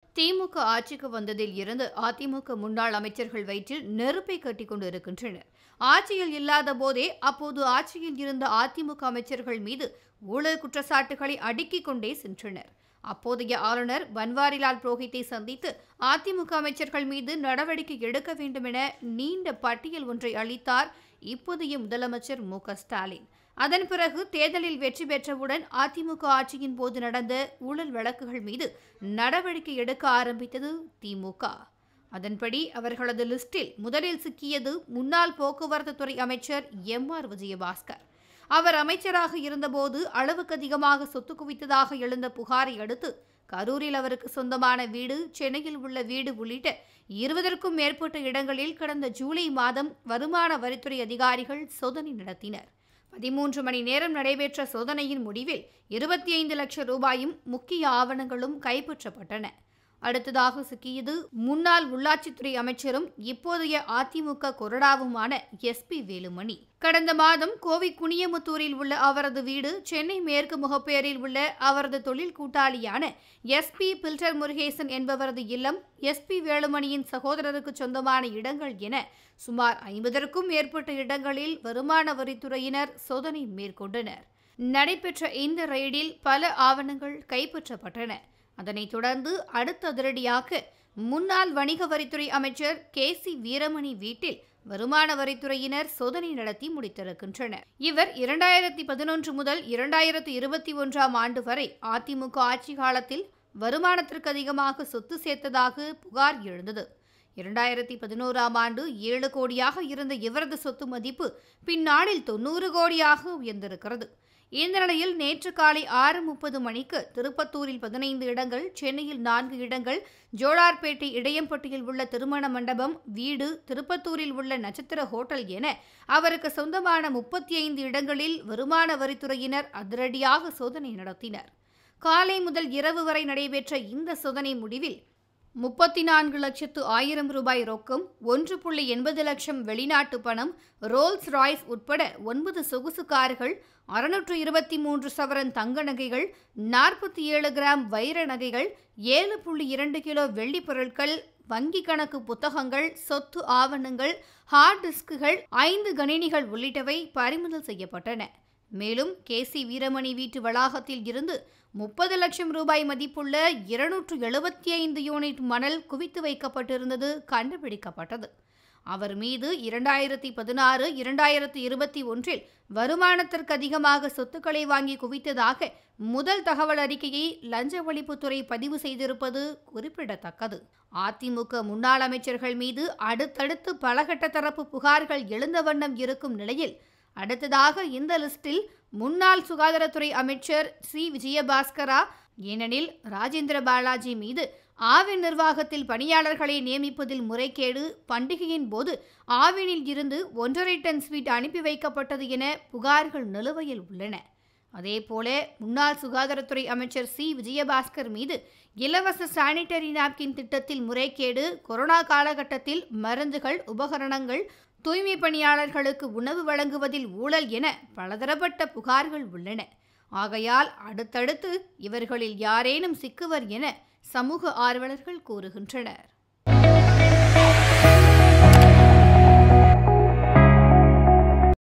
திமுக ஆட்சிக்கு வந்ததில் இருந்து அதிமுக முன்னாள் அமைச்சர்கள் வயிற்றில் நெருப்பை கட்டிக் கொண்டு இருக்கின்றனர் ஆட்சியில் இல்லாத போதே அப்போது ஆட்சியில் இருந்த அதிமுக அமைச்சர்கள் மீது ஊழல் குற்றச்சாட்டுகளை அடுக்கிக் கொண்டே சென்றனர் அப்போதைய ஆளுநர் பன்வாரிலால் புரோஹித்தை சந்தித்து அதிமுக அமைச்சர்கள் மீது நடவடிக்கை எடுக்க வேண்டும் என நீண்ட பட்டியல் ஒன்றை அளித்தார் இப்போதைய முதலமைச்சர் மு க ஸ்டாலின் அதன் பிறகு தேர்தலில் வெற்றி பெற்றவுடன் அதிமுக ஆட்சியின் போது நடந்த ஊழல் வழக்குகள் மீது நடவடிக்கை எடுக்க ஆரம்பித்தது திமுக அதன்படி அவர்களது லிஸ்டில் முதலில் சிக்கியது முன்னாள் போக்குவரத்து துறை அமைச்சர் எம் ஆர் விஜயபாஸ்கர் அவர் அமைச்சராக இருந்தபோது அளவுக்கு அதிகமாக சொத்து குவித்ததாக எழுந்த புகாரை அடுத்து கரூரில் அவருக்கு சொந்தமான வீடு சென்னையில் உள்ள வீடு உள்ளிட்ட இருபதற்கும் மேற்பட்ட இடங்களில் கடந்த ஜூலை மாதம் வருமான வரித்துறை அதிகாரிகள் சோதனை நடத்தினர் பதிமூன்று மணி நேரம் நடைபெற்ற சோதனையின் முடிவில் இருபத்தி ஐந்து லட்சம் ரூபாயும் முக்கிய ஆவணங்களும் கைப்பற்றப்பட்டன அடுத்ததாக சிக்கியது முன்னாள் உள்ளாட்சித்துறை அமைச்சரும் இப்போதைய அதிமுக கொறடாவுமான எஸ்பி வேலுமணி கடந்த மாதம் கோவை குனியமுத்தூரில் உள்ள அவரது வீடு சென்னை மேற்கு முகப்பேரில் உள்ள அவரது தொழில் கூட்டாளியான எஸ்பி பில்டர் முருகேசன் என்பவரது இல்லம் எஸ்பி வேலுமணியின் சகோதரருக்கு சொந்தமான இடங்கள் என சுமார் ஐம்பதற்கும் மேற்பட்ட இடங்களில் வருமான வரித்துறையினர் சோதனை மேற்கொண்டனர் நடைபெற்ற இந்த ரெய்டில் பல ஆவணங்கள் கைப்பற்றப்பட்டன அதனைத் தொடர்ந்து அடுத்த அதிரடியாக முன்னாள் வணிக வரித்துறை அமைச்சர் கே சி வீரமணி வீட்டில் வருமான வரித்துறையினர் சோதனை நடத்தி முடித்திருக்கின்றனர் இவர் இரண்டாயிரத்தி பதினொன்று முதல் இரண்டாயிரத்தி இருபத்தி ஒன்றாம் ஆண்டு வரை அதிமுக ஆட்சி காலத்தில் வருமானத்திற்கு அதிகமாக சொத்து சேர்த்ததாக புகார் எழுந்தது இரண்டாயிரத்தி பதினோராம் ஆண்டு ஏழு கோடியாக இருந்த இவரது சொத்து மதிப்பு பின்னாளில் தொண்ணூறு கோடியாக உயர்ந்திருக்கிறது இந்த நிலையில் நேற்று காலை ஆறு முப்பது மணிக்கு திருப்பத்தூரில் பதினைந்து இடங்கள் சென்னையில் நான்கு இடங்கள் ஜோலார்பேட்டை இடையம்பட்டியில் உள்ள திருமண மண்டபம் வீடு திருப்பத்தூரில் உள்ள நட்சத்திர ஹோட்டல் என அவருக்கு சொந்தமான முப்பத்தி ஐந்து இடங்களில் வருமான வரித்துறையினர் அதிரடியாக சோதனை நடத்தினர் காலை முதல் இரவு வரை நடைபெற்ற இந்த சோதனை முடிவில் முப்பத்தி நான்கு லட்சத்து ஆயிரம் ரூபாய் ரொக்கம் ஒன்று புள்ளி எண்பது லட்சம் வெளிநாட்டு பணம் ரோல்ஸ் ராய்ஸ் உட்பட ஒன்பது சொகுசு கார்கள் அறுநூற்று இருபத்தி மூன்று சவரன் தங்க நகைகள் நாற்பத்தி ஏழு கிராம் வைர நகைகள் ஏழு புள்ளி இரண்டு கிலோ வெள்ளி பொருட்கள் வங்கி கணக்கு புத்தகங்கள் சொத்து ஆவணங்கள் ஹார்ட் டிஸ்குகள் ஐந்து கணினிகள் உள்ளிட்டவை பறிமுதல் செய்யப்பட்டன மேலும் கே சி வீரமணி வீட்டு வளாகத்தில் இருந்து முப்பது லட்சம் ரூபாய் மதிப்புள்ள இருநூற்று எழுபத்தி ஐந்து யூனிட் மணல் குவித்து வைக்கப்பட்டிருந்தது கண்டுபிடிக்கப்பட்டது அவர் மீது இரண்டாயிரத்தி பதினாறு இரண்டாயிரத்தி இருபத்தி ஒன்றில் வருமானத்திற்கு அதிகமாக சொத்துக்களை வாங்கி குவித்ததாக முதல் தகவல் அறிக்கையை லஞ்ச ஒழிப்புத்துறை பதிவு செய்திருப்பது குறிப்பிடத்தக்கது அதிமுக முன்னாள் அமைச்சர்கள் மீது அடுத்தடுத்து பலகட்ட தரப்பு புகார்கள் எழுந்த வண்ணம் இருக்கும் நிலையில் அடுத்ததாக இந்த லிஸ்டில் முன்னாள் சுகாதாரத்துறை அமைச்சர் சி விஜயபாஸ்கரா ஏனெனில் ராஜேந்திர பாலாஜி மீது ஆவின் நிர்வாகத்தில் பணியாளர்களை நியமிப்பதில் முறைகேடு பண்டிகையின் போது ஆவினில் இருந்து ஒன்றரை டன் ஸ்வீட் அனுப்பி வைக்கப்பட்டது என புகார்கள் நிலுவையில் உள்ளன அதேபோல முன்னாள் சுகாதாரத்துறை அமைச்சர் சி விஜயபாஸ்கர் மீது இலவச சானிட்டரி நாப்கின் திட்டத்தில் முறைகேடு கொரோனா காலகட்டத்தில் மருந்துகள் உபகரணங்கள் தூய்மை பணியாளர்களுக்கு உணவு வழங்குவதில் ஊழல் என பலதரப்பட்ட புகார்கள் உள்ளன ஆகையால் அடுத்தடுத்து இவர்களில் யாரேனும் சிக்குவர் என சமூக ஆர்வலர்கள் கூறுகின்றனர்